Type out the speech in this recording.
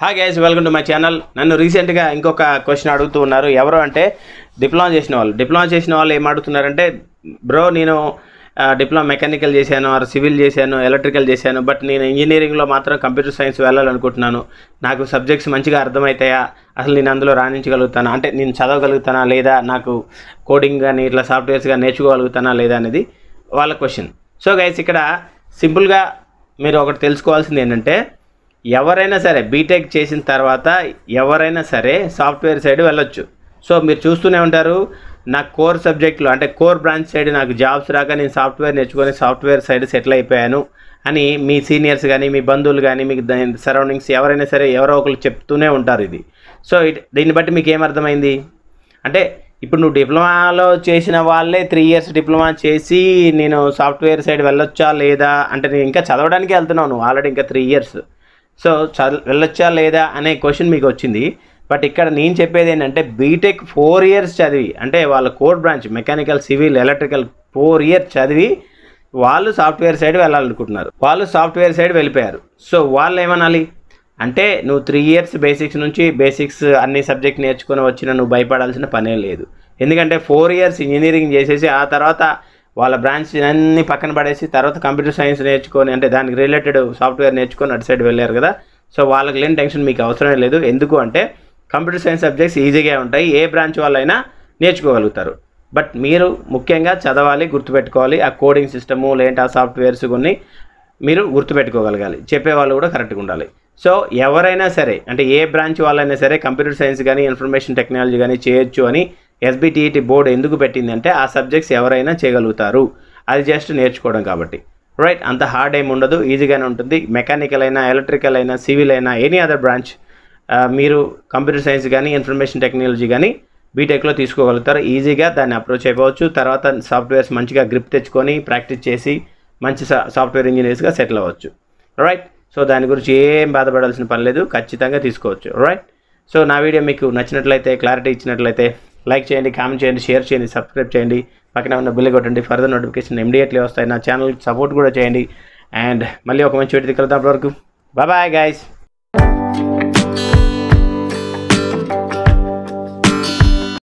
hi guys welcome to my channel నన్ను రీసెంట్గా ఇంకొక క్వశ్చన్ అడుగుతూ ఉన్నారు ఎవరు అంటే డిప్లొమా చేసిన వాళ్ళు డిప్లొమా చేసిన వాళ్ళు ఏం అడుగుతున్నారంటే బ్రో నేను ఆ, డిప్లొమా మెకానికల్ చేశాను ఆర్ సివిల్ చేశాను ఎలక్ట్రికల్ చేశాను బట్ నేను ఇంజనీరింగ్లో మాత్రం కంప్యూటర్ సైన్స్ వెళ్ళాలనుకుంటున్నాను నాకు సబ్జెక్ట్స్ మంచిగా అర్థమవుతాయా అసలు నేను అందులో రాణించగలుగుతానా అంటే నేను చదవగలుగుతానా లేదా నాకు కోడింగ్ కానీ ఇట్లా సాఫ్ట్వేర్స్ కానీ నేర్చుకోగలుగుతానా లేదా అనేది వాళ్ళ క్వశ్చన్ సో గైస్ ఇక్కడ సింపుల్గా మీరు ఒకటి తెలుసుకోవాల్సింది ఏంటంటే ఎవరైనా సరే బీటెక్ చేసిన తర్వాత ఎవరైనా సరే సాఫ్ట్వేర్ సైడ్ వెళ్ళొచ్చు సో మీరు చూస్తూనే ఉంటారు నా కోర్ సబ్జెక్టులో అంటే కోర్ బ్రాంచ్ సైడ్ నాకు జాబ్స్ రాక నేను సాఫ్ట్వేర్ నేర్చుకొని సాఫ్ట్వేర్ సైడ్ సెటిల్ అయిపోయాను అని మీ సీనియర్స్ కానీ మీ బంధువులు కానీ మీకు సరౌండింగ్స్ ఎవరైనా సరే ఎవరో ఒకరు చెప్తూనే ఉంటారు ఇది సో ఇట్ దీన్ని బట్టి మీకు ఏమర్థమైంది అంటే ఇప్పుడు నువ్వు డిప్లొమాలో చేసిన వాళ్ళే త్రీ ఇయర్స్ డిప్లొమా చేసి నేను సాఫ్ట్వేర్ సైడ్ వెళ్ళొచ్చా లేదా అంటే నేను ఇంకా చదవడానికి వెళ్తున్నావు నువ్వు ఆల్రెడీ ఇంకా త్రీ ఇయర్స్ సో చద వెళ్ళొచ్చా లేదా అనే క్వశ్చన్ మీకు వచ్చింది బట్ ఇక్కడ నేను చెప్పేది ఏంటంటే బీటెక్ ఫోర్ ఇయర్స్ చదివి అంటే వాళ్ళ core branch mechanical civil electrical four years చదివి వాళ్ళు సాఫ్ట్వేర్ సైడ్ వెళ్ళాలనుకుంటున్నారు వాళ్ళు సాఫ్ట్వేర్ సైడ్ వెళ్ళిపోయారు సో వాళ్ళు ఏమనాలి అంటే నువ్వు త్రీ ఇయర్స్ బేసిక్స్ నుంచి బేసిక్స్ అన్ని సబ్జెక్ట్ నేర్చుకొని వచ్చిన నువ్వు భయపడాల్సిన పనే లేదు ఎందుకంటే ఫోర్ ఇయర్స్ ఇంజనీరింగ్ చేసేసి ఆ తర్వాత వాళ్ళ బ్రాంచ్ అన్ని పక్కన పడేసి తర్వాత కంప్యూటర్ సైన్స్ నేర్చుకొని అంటే దానికి రిలేటెడ్ సాఫ్ట్వేర్ నేర్చుకొని అటు సైడ్ వెళ్ళారు కదా సో వాళ్ళకి లేని టెన్షన్ మీకు అవసరమే లేదు ఎందుకు అంటే కంప్యూటర్ సైన్స్ సబ్జెక్ట్స్ ఈజీగా ఉంటాయి ఏ బ్రాంచ్ వాళ్ళైనా నేర్చుకోగలుగుతారు బట్ మీరు ముఖ్యంగా చదవాలి గుర్తుపెట్టుకోవాలి ఆ కోడింగ్ సిస్టము లేదంటే ఆ సాఫ్ట్వేర్స్ కొన్ని మీరు గుర్తుపెట్టుకోగలగాలి చెప్పేవాళ్ళు కూడా కరెక్ట్గా ఉండాలి సో ఎవరైనా సరే అంటే ఏ బ్రాంచ్ వాళ్ళైనా సరే కంప్యూటర్ సైన్స్ కానీ ఇన్ఫర్మేషన్ టెక్నాలజీ కానీ చేయొచ్చు అని ఎస్బిటిఈటి బోర్డు ఎందుకు పెట్టిందంటే ఆ సబ్జెక్ట్స్ ఎవరైనా చేయగలుగుతారు అది జస్ట్ నేర్చుకోవడం కాబట్టి రైట్ అంత హార్డ్ ఏమి ఉండదు ఈజీగానే ఉంటుంది మెకానికల్ అయినా ఎలక్ట్రికల్ అయినా సివిల్ అయినా ఎనీ అదర్ బ్రాంచ్ మీరు కంప్యూటర్ సైన్స్ కానీ ఇన్ఫర్మేషన్ టెక్నాలజీ కానీ బీటెక్లో తీసుకోగలుగుతారు ఈజీగా దాన్ని అప్రోచ్ అయిపోవచ్చు తర్వాత సాఫ్ట్వేర్స్ మంచిగా గ్రిప్ తెచ్చుకొని ప్రాక్టీస్ చేసి మంచి సా సాఫ్ట్వేర్ ఇంజనీర్స్గా సెటిల్ అవ్వచ్చు రైట్ సో దాని గురించి ఏం బాధపడాల్సిన పని లేదు ఖచ్చితంగా తీసుకోవచ్చు రైట్ సో నా వీడియో మీకు నచ్చినట్లయితే క్లారిటీ ఇచ్చినట్లయితే లైక్ చేయండి కామెంట్ చేయండి షేర్ చేయండి సబ్స్క్రైబ్ చేయండి పక్కన ఉన్న బిల్ కొట్టండి ఫర్దర్ నోటిఫికేషన్ ఇమీడియట్లీ వస్తాయి నా ఛానల్ సపోర్ట్ కూడా చేయండి అండ్ మళ్ళీ ఒక మంచి వీడియో కలుద్దాం అప్పటి వరకు బాయ్ గైస్